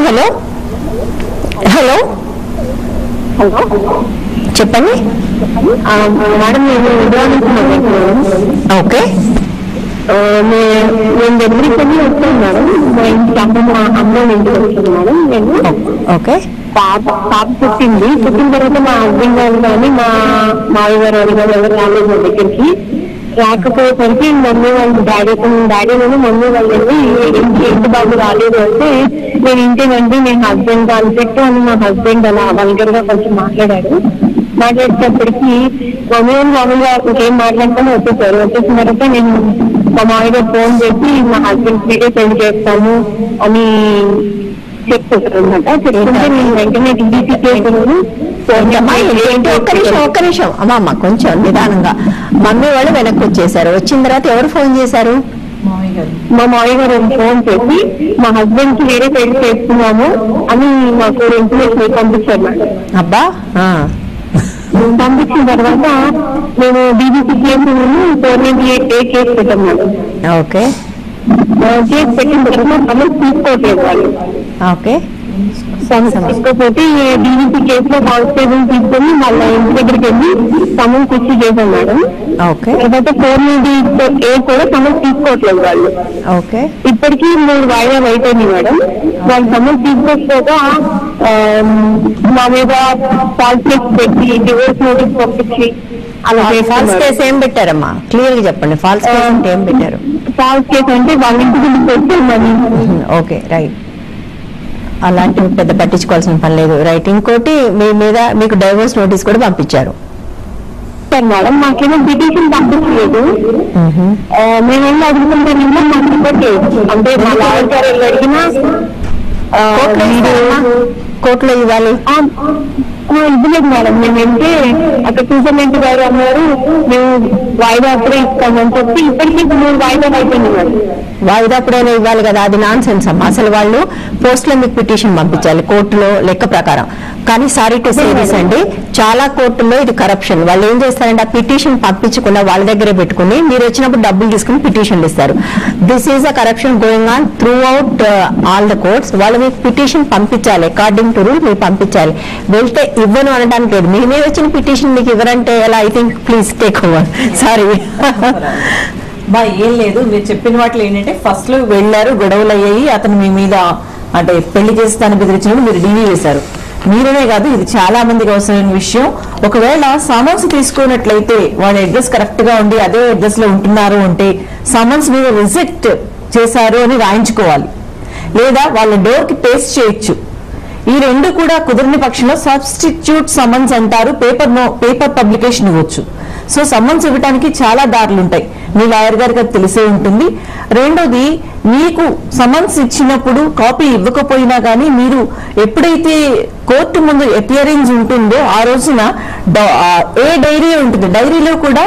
Hello hello hello చెప్పండి ఆ, madam నేను ఉద్యోగిస్తున్నాను మేడం ఓకే ఆ, మే- నేను ఎవ్రీకి వస్తాను మేడం మా ఇంటికి అమ్మ మా అమ్మ ఇంటికి వస్తాను మేడం నేను ఓకే పాప పాప పుట్టింది పుట్టిన తర్వాత మా హస్బెండ్ గారు కానీ మా మావి గారు వాళ్ళు కానీ ఎవరు రాలేదు మా దగ్గరికి రాకపోయేసరికి మమ్మీ వాళ్ళు డాడీ డాడీ నేను మమ్మీ వాళ్ళు వెళ్ళి ఇంటి ఇంటి బాబు రాలేదు అంటే నేను ఇంటేనండి నేను హస్బెండ్ కాన్సెప్ట్ అని మా హస్బెండ్ అలా వల్గర్ గా కొంచెం మాట్లాడాడు మాట్లాడేటప్పటికి మమ్మీ వాళ్ళు మామూలుగా ఇంకేం మాట్లాడుతాను వచ్చేసారు వచ్చేసిన తర్వాత నేను మా మామయ్య గారు ఫోన్ చేసి మా హస్బెండ్ వీడియో సెండ్ చేస్తాను అని చెప్తారు అనమాట చెప్తుంటే నేను వెంటనే డీబీసీ కేసులను అమ్మా, ఏంటి ఒక్క నిమిషం ఒక్క నిమిషం అమ్మా అమ్మ కొంచెం నిదానంగా మమ్మీ వాళ్ళు వెనక్కి వచ్చేసారు వచ్చిన తర్వాత ఎవరు ఫోన్ చేశారు మా మామయ్య గారు ఫోన్ చేసి మా హస్బెండ్ కి వేరే పెళ్లి చేస్తున్నాము అని మాకు ఇన్ఫర్మేషన్ పంపించారు మేడం అబ్బా ఆ, పంపించిన తర్వాత మేము డీబీసీ కేసులను four ninety eight A case పెట్టాం మేడం ఓకే ఆ, కేసు పెట్టిన తర్వాత సమస్య తీసుకోవట్లేదు వాళ్ళు ఓకే తీసుకోకపోతే డీబీసీ కేసులో కానిస్టేబుల్ తీసుకొని వాళ్ళ ఇంటి దగ్గరికి వెళ్ళి సమన్స్ ఇచ్చి చేశాం మేడం ఓకే తర్వాత ఫోర్ నైన్టీ ఏ కూడా సమన్స్ తీసుకోవట్లేదు వాళ్ళు ఓకే ఇప్పటికీ మూడు వాయిదాలు అయిపోయింది మేడం వాళ్ళు సమస్య తీసుకోకపోగా ఆ, మా మీద ఫాల్స్ కేసు పెట్టి డివోర్స్ నోటీస్ పంపించి అలా ఫాల్స్ చేస్తున్నారు కేసు ఏం పెట్టారమ్మా క్లియర్ గా చెప్పండి ఫాల్స్ కేసు అంటే ఏం పెట్టారు ఫాల్స్ కేసు అంటే వాళ్ళ ఇంటికి పెట్టి మరి ఓకే రైట్ అలాంటివి పెద్ద పట్టించుకోవాల్సిన పని లేదు రైట్ ఇంకోటి మీ మీద మీకు డైవోర్స్ నోటీస్ కూడా పంపించారు సార్ మేడం మాకేమో పిటిషన్ పంపించలేదు ఆ, మేము వెళ్ళి అడుగుతుంటే నిన్న మాకు రిపోర్ట్ చేయొచ్చు అంటే మా లాయర్ గారు వెళ్ళి అడిగినా ఆ, కోర్టులో మీరు ఇస్తారమ్మా? కోర్టులో ఇవ్వాలి ఆ, ఆ, ఇవ్వలేదు మేడం మేము వెళ్తే అక్కడ సూపరింటెండెంట్ గారు అన్నారు మేము వాయిదా అప్పుడే ఇస్తామని చెప్పి ఇప్పటికీ మూడు వాయిదాలు అయిపోయింది మేడం వాయిదా అప్పుడైనా ఇవ్వాలి కదా అది నాన్ సెన్స్ అమ్మా అసలు వాళ్ళు పోస్ట్ లో మీకు పిటిషన్ పంపించాలి కోర్టులో లెక్క ప్రకారం కానీ సారీ టు సేరీస్ అండి చాలా కోర్టుల్లో ఇది కరప్షన్ వాళ్ళు ఏం చేస్తారంటే ఆ పిటిషన్ పంపించకుండా వాళ్ళ దగ్గరే పెట్టుకుని మీరు వచ్చినప్పుడు డబ్బులు తీసుకుని పిటిషన్లు ఇస్తారు this is a corruption going on throughout all the courts వాళ్ళు మీకు పిటిషన్ పంపించాలి అకార్డింగ్ టు రూల్ మీరు పంపించాలి వెళ్తే ఇవ్వను అనడానికి లేదు మీ మీద వచ్చిన పిటిషన్ మీకు ఇవ్వరంటే ఎలా I think please take over sorry బా ఏం లేదు మీరు చెప్పిన వాటిలో ఏంటంటే ఫస్ట్ లో వెళ్ళారు గొడవలు అయ్యాయి అతను మీ మీద అంటే పెళ్లి చేసి దాన్ని బెదిరించినప్పుడు మీరు డీవీ వేశారు మీరనే కాదు ఇది చాలా మందికి అవసరమైన విషయం ఒకవేళ సమన్స్ తీసుకున్నట్లయితే వాళ్ళ అడ్రస్ కరెక్ట్ గా ఉండి అదే అడ్రస్ లో ఉంటున్నారు అంటే సమన్స్ మీద రిజెక్ట్ చేశారు అని రాయించుకోవాలి లేదా వాళ్ళ డోర్ కి పేస్ట్ చేయొచ్చు ఈ రెండు కూడా కుదరని పక్షంలో సబ్స్టిట్యూట్ సమన్స్ అంటారు పేపర్ నో పేపర్ పబ్లికేషన్ ఇవ్వచ్చు సో సమన్స్ ఇవ్వడానికి చాలా దారులు ఉంటాయి మీ లాయర్ గారికి అది తెలిసే ఉంటుంది రెండోది మీకు సమన్స్ ఇచ్చినప్పుడు కాపీ ఇవ్వకపోయినా కానీ మీరు ఎప్పుడైతే కోర్టు ముందు అపియరెన్స్ ఉంటుందో ఆ రోజున డ- ఆ, ఏ డైరీ ఉంటుంది డైరీలో కూడా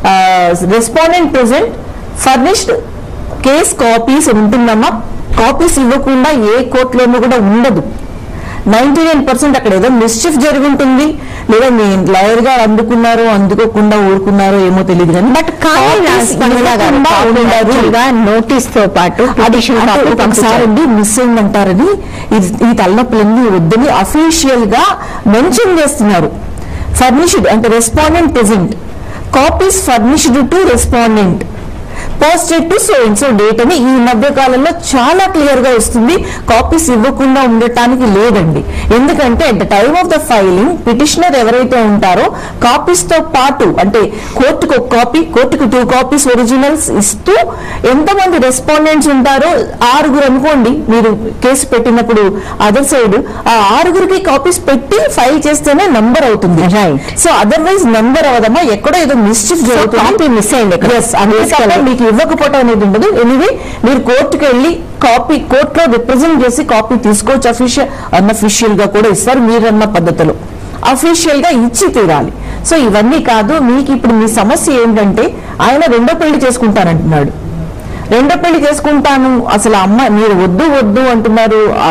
respondent present furnished case copies ఉంటుందమ్మా కాపీస్ ఇవ్వకుండా ఏ కోర్టులోనూ కూడా ఉండదు నైన్టీ నైన్ పర్సెంట్ అక్కడ ఏదో మిస్చిఫ్ జరుగుంటుంది లేదా మీ లాయర్ గారు అందుకున్నారో అందుకోకుండా ఊరుకున్నారో ఏమో తెలియదు కానీ బట్ కానీ స్పందన గారు ఉండదు నోటీస్ తో పాటు పిటిషన్ అంటే ఒకసారి అండి మిస్ అయిందంటారని ఇది ఈ తలనొప్పులన్నీ వద్దని అఫీషియల్ గా మెన్షన్ చేస్తున్నారు ఫర్నిష్డ్ అంటే respondent present copies furnished to respondent posted to so in so date అని ఈ మధ్య కాలంలో చాలా క్లియర్ గా వస్తుంది కాపీస్ ఇవ్వకుండా ఉండటానికి లేదండి ఎందుకంటే at the time of the filing petitioner ఎవరైతే ఉంటారో కాపీస్ తో పాటు అంటే కోర్టుకు ఒక కాపీ కోర్టుకు టూ కాపీస్ ఒరిజినల్స్ ఇస్తూ ఎంతమంది రెస్పాండెంట్స్ ఉంటారో ఆరుగురు అనుకోండి మీరు కేసు పెట్టినప్పుడు అదర్ సైడ్ ఆ ఆరుగురికి కాపీస్ పెట్టి ఫైల్ చేస్తేనే నంబర్ అవుతుంది Right. సో అదర్వైజ్ నంబర్ అవదమ్మా ఎక్కడో ఏదో మిస్చిఫ్ జరుగుతుంది కాపీ మిస్ అయింది ఇక్కడ. Yes, అందుకే తప్ప మీకు ఇవ్వకపోవటం అనేది ఉండదు ఎనివే మీరు కోర్టుకు వెళ్ళి కాపీ కోర్టులో రిప్రజెంట్ చేసి కాపీ తీసుకోవచ్చు అఫీషియల్ అన్అఫీషియల్ గా కూడా ఇస్తారు మీరన్న పద్ధతిలో అఫీషియల్ గా ఇచ్చి తీరాలి సో ఇవన్నీ కాదు మీకు ఇప్పుడు మీ సమస్య ఏంటంటే ఆయన రెండో పెళ్లి చేసుకుంటానంటున్నాడు రెండో పెళ్లి చేసుకుంటాను అసలు అమ్మ మీరు వద్దు వద్దు అంటున్నారు ఆ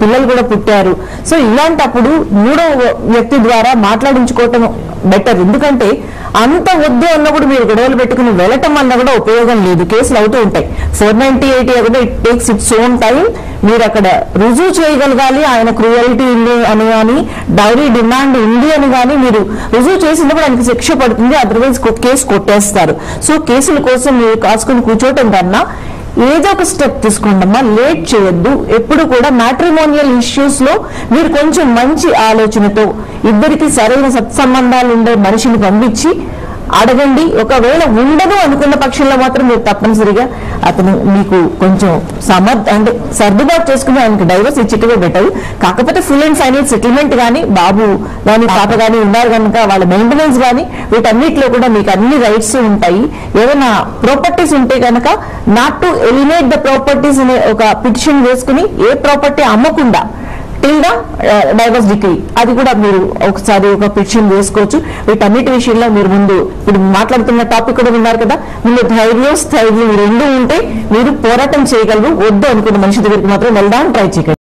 పిల్లలు కూడా పుట్టారు సో ఇలాంటప్పుడు మూడో వ్యక్తి ద్వారా మాట్లాడించుకోవటం బెటర్ ఎందుకంటే అంత వద్దు అన్నప్పుడు మీరు గొడవలు పెట్టుకుని వెళ్ళటం అన్న కూడా ఉపయోగం లేదు కేసులు అవుతూ ఉంటాయి ఫోర్ నైన్టీ ఎయిట్ కూడా it takes its own time మీరు అక్కడ రుజువు చేయగలగాలి ఆయన క్రూయల్టీ ఉంది అని కానీ డౌరీ డిమాండ్ ఉంది అని కానీ మీరు రుజువు చేసినప్పుడు ఆయనకి శిక్ష పడుతుంది అదర్వైజ్ కేసు కొట్టేస్తారు సో కేసుల కోసం మీరు కాసుకొని కూర్చోవటం కన్నా ఏదో ఒక స్టెప్ తీసుకోండమ్మా లేట్ చేయొద్దు ఎప్పుడు కూడా మ్యాట్రిమోనియల్ ఇష్యూస్ లో మీరు కొంచెం మంచి ఆలోచనతో ఇద్దరికి సరైన సత్సంబంధాలు ఉండే మనిషిని పంపించి అడగండి ఒకవేళ ఉండదు అనుకున్న పక్షంలో మాత్రం మీరు తప్పనిసరిగా అతను మీకు కొంచెం సమర్థ అంటే సర్దుబాటు చేసుకుని ఆయనకి డైవర్స్ ఇచ్చేట్టుగా బెటర్ కాకపోతే ఫుల్ అండ్ ఫైనల్ సెటిల్మెంట్ కానీ బాబు కానీ పాప కానీ ఉన్నారు కనుక వాళ్ళ మెయింటెనెన్స్ కానీ వీటన్నిటిలో కూడా మీకు అన్ని రైట్స్ ఉంటాయి ఏదైనా ప్రాపర్టీస్ ఉంటే కనుక not to eliminate the properties అనే ఒక పిటిషన్ వేసుకుని ఏ ప్రాపర్టీ అమ్మకుండా టిల్ ద డైవర్స్ డిగ్రీ అది కూడా మీరు ఒకసారి ఒక పిటిషన్ వేసుకోవచ్చు వీటన్నిటి విషయంలో మీరు ముందు ఇప్పుడు మాట్లాడుతున్న టాపిక్ కూడా విన్నారు కదా ముందు ధైర్యం స్థైర్యం ఈ రెండు ఉంటే మీరు పోరాటం చేయగలరు వద్దు అనుకున్న మనిషి దగ్గరికి మాత్రం వెళ్దాం ట్రై చేయగలరు